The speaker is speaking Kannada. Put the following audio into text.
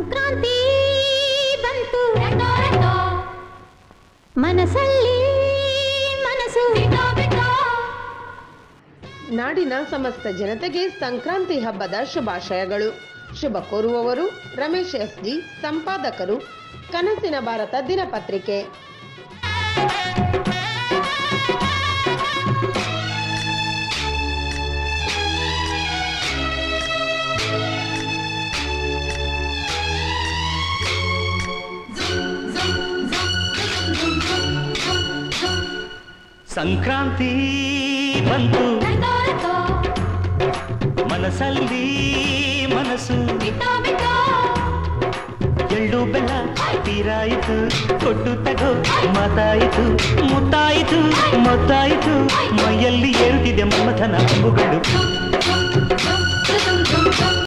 ಸಂಕ್ರಾಂತಿ ಬಂತು ಮನಸ್ಸಲ್ಲಿ ಮನಸ್ಸು ನಾಡಿನ ಸಮಸ್ತ ಜನತೆಗೆ ಸಂಕ್ರಾಂತಿ ಹಬ್ಬದ ಶುಭಾಶಯಗಳು ಶುಭ ಕೋರುವವರು ರಮೇಶ್ ಎಸ್ ಜಿ ಸಂಪಾದಕರು ಕನಸಿನ ಭಾರತ ದಿನಪತ್ರಿಕೆ ಸಂಕ್ರಾಂತಿ ಬಂತು ಮನಸ್ಸಲ್ಲಿ ಮನಸ್ಸು ಎಳ್ಳು ಬೆಲ್ಲ ತೀರಾಯಿತು ಕೊಟ್ಟು ತಗೋ ಮಾತಾಯಿತು ಮುತ್ತಾಯಿತು ಮೊತ್ತಾಯಿತು ಮೈಯಲ್ಲಿ ಏರುತ್ತಿದೆ ಮಮಥನ ಅಂಬುಗಳು